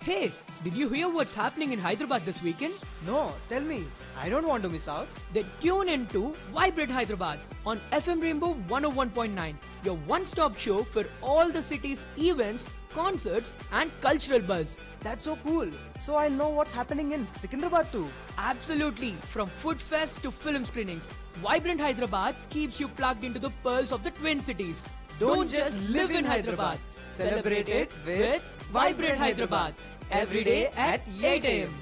Hey, did you hear what's happening in Hyderabad this weekend? No, tell me. I don't want to miss out. Then tune in to Vibrate Hyderabad on FM Rainbow 101.9, your one stop show for all the city's events, concerts, and cultural buzz. That's so cool. So I'll know what's happening in Secunderabad too. Absolutely, from food fest to film screenings, Vibrant Hyderabad keeps you plugged into the pearls of the Twin Cities. Don't, just live in Hyderabad. Celebrate it with Vibrant Hyderabad every day at 8 a.m.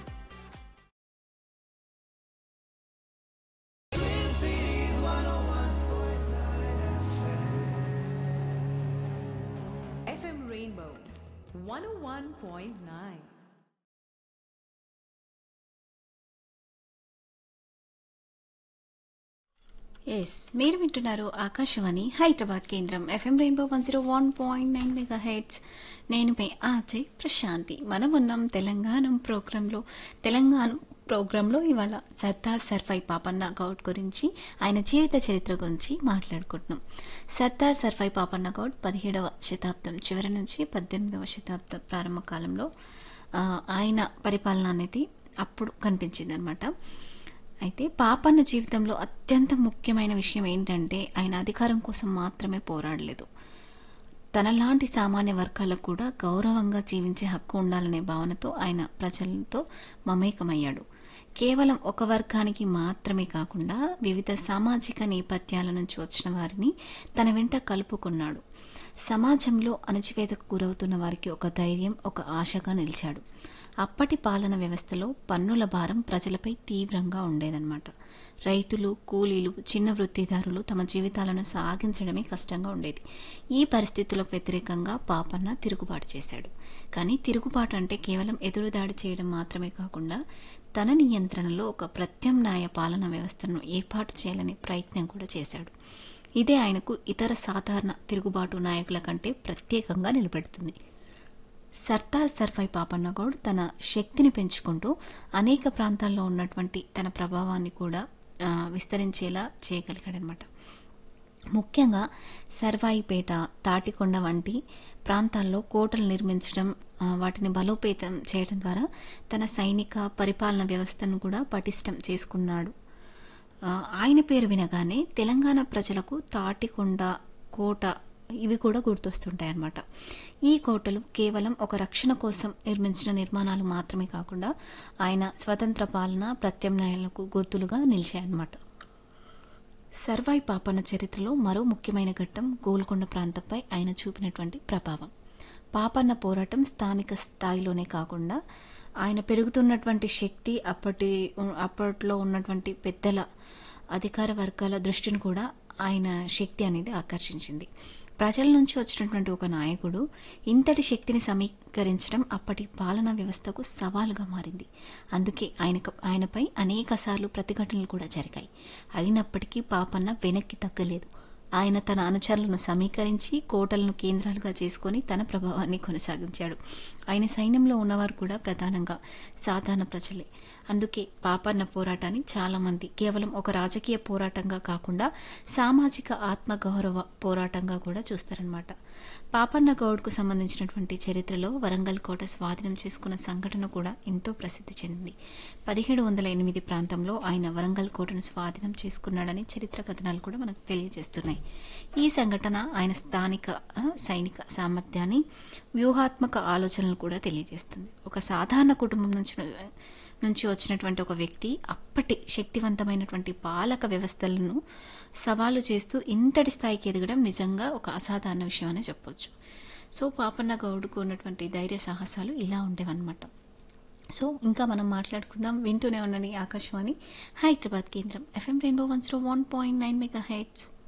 FM Rainbow 101.9. Yes మీరు వింటున్నారు ఆకాశవాణి హైదరాబాద్ కేంద్రం FM rainbow one zero one point nine mega hits నేను మే ఆజయ్ ప్రశాంతి మనం ఉన్నాం తెలంగాణ ప్రోగ్రాంలో తెలంగాణ ప్రోగ్రాంలో ఇవాళ సర్దార్ సర్ఫై పాపన్న గౌడ్ గురించి ఆయన జీవిత చరిత్ర గురించి మాట్లాడుకుంటున్నాం సర్దార్ సర్ఫై పాపన్న గౌడ్ పదిహేడవ శతాబ్దం చివరి నుంచి పద్దెనిమిదవ శతాబ్దం ప్రారంభ కాలంలో ఆ, ఆయన పరిపాలన అనేది అప్పుడు కనిపించింది అనమాట అయితే పాపన్న జీవితంలో అత్యంత ముఖ్యమైన విషయం ఏంటంటే ఆయన అధికారం కోసం మాత్రమే పోరాడలేదు తనలాంటి సామాన్య వర్గాలకు కూడా గౌరవంగా జీవించే హక్కు ఉండాలనే భావనతో ఆయన ప్రజలతో మమేకమయ్యాడు కేవలం ఒక వర్గానికి మాత్రమే కాకుండా వివిధ సామాజిక నేపథ్యాల నుంచి వచ్చిన వారిని తన వెంట కలుపుకున్నాడు సమాజంలో అణచివేతకు గురవుతున్న వారికి ఒక ధైర్యం ఒక ఆశగా నిలిచాడు అప్పటి పాలన వ్యవస్థలో పన్నుల భారం ప్రజలపై తీవ్రంగా ఉండేదన్నమాట రైతులు కూలీలు చిన్న వృత్తిదారులు తమ జీవితాలను సాగించడమే కష్టంగా ఉండేది ఈ పరిస్థితులకు వ్యతిరేకంగా పాపన్న తిరుగుబాటు చేశాడు కానీ తిరుగుబాటు అంటే కేవలం ఎదురుదాడి చేయడం మాత్రమే కాకుండా తన నియంత్రణలో ఒక ప్రత్యామ్నాయ పాలనా వ్యవస్థను ఏర్పాటు చేయాలనే ప్రయత్నం కూడా చేశాడు ఇదే ఆయనకు ఇతర సాధారణ తిరుగుబాటు నాయకుల కంటే ప్రత్యేకంగా నిలబెడుతుంది సర్దార్ సర్ఫై పాపన్నగౌడ్ తన శక్తిని పెంచుకుంటూ అనేక ప్రాంతాల్లో ఉన్నటువంటి తన ప్రభావాన్ని కూడా ఆ, విస్తరించేలా చేయగలిగాడనమాట ముఖ్యంగా సర్వాయిపేట తాటికొండ వంటి ప్రాంతాల్లో కోటలు నిర్మించడం ఆ, వాటిని బలోపేతం చేయడం ద్వారా తన సైనిక పరిపాలన వ్యవస్థను కూడా పటిష్టం చేసుకున్నాడు ఆ, ఆయన పేరు వినగానే తెలంగాణ ప్రజలకు తాటికొండ కోట ఇవి కూడా గుర్తొస్తుంటాయి అన్నమాట ఈ కోటలు కేవలం ఒక రక్షణ కోసం నిర్మించిన నిర్మాణాలు మాత్రమే కాకుండా ఆయన స్వతంత్ర పాలన ప్రత్యామ్నాయాలకు గుర్తులుగా నిలిచాయన్నమాట సర్వాయి పాపన్న చరిత్రలో మరో ముఖ్యమైన ఘట్టం గోల్కొండ ప్రాంతంపై ఆయన చూపినటువంటి ప్రభావం పాపన్న పోరాటం స్థానిక స్థాయిలోనే కాకుండా ఆయన పెరుగుతున్నటువంటి శక్తి అప్పటి అప్పట్లో ఉన్నటువంటి పెద్దల అధికార వర్గాల దృష్టిని కూడా ఆయన శక్తి అనేది ఆకర్షించింది ప్రజల నుంచి వచ్చినటువంటి ఒక నాయకుడు ఇంతటి శక్తిని సమీకరించడం అప్పటి పాలనా వ్యవస్థకు సవాలుగా మారింది అందుకే ఆయనకు ఆయనపై అనేక సార్లు ప్రతిఘటనలు కూడా జరిగాయి అయినప్పటికీ పాపన్న వెనక్కి తగ్గలేదు ఆయన తన అనుచరులను సమీకరించి కోటలను కేంద్రాలుగా చేసుకొని తన ప్రభావాన్ని కొనసాగించాడు ఆయన సైన్యంలో ఉన్నవారు కూడా ప్రధానంగా సాధారణ ప్రజలే అందుకే పాపన్న పోరాటాన్ని చాలామంది కేవలం ఒక రాజకీయ పోరాటంగా కాకుండా సామాజిక ఆత్మగౌరవ పోరాటంగా కూడా చూస్తారనమాట పాపన్న గౌడ్కు సంబంధించినటువంటి చరిత్రలో వరంగల్ కోట స్వాధీనం చేసుకున్న సంఘటన కూడా ఎంతో ప్రసిద్ధి చెందింది పదిహేడు వందల ఎనిమిది ప్రాంతంలో ఆయన వరంగల్ కోటను స్వాధీనం చేసుకున్నాడని చరిత్ర కథనాలు కూడా మనకు తెలియజేస్తున్నాయి ఈ సంఘటన ఆయన స్థానిక ఆ, సైనిక సామర్థ్యాన్ని వ్యూహాత్మక ఆలోచనలు కూడా తెలియజేస్తుంది ఒక సాధారణ కుటుంబం నుంచి నుంచి వచ్చినటువంటి ఒక వ్యక్తి అప్పటి శక్తివంతమైనటువంటి పాలక వ్యవస్థలను సవాలు చేస్తూ ఇంతటి స్థాయికి ఎదగడం నిజంగా ఒక అసాధారణ విషయం అనే చెప్పొచ్చు సో పాపన్న గౌడ్కు ఉన్నటువంటి ధైర్య సాహసాలు ఇలా ఉండేవన్నమాట సో ఇంకా మనం మాట్లాడుకుందాం వింటూనే ఉండండి ఆకాశవాణి హైదరాబాద్ కేంద్రం FM rainbow one zero one point nine mega heads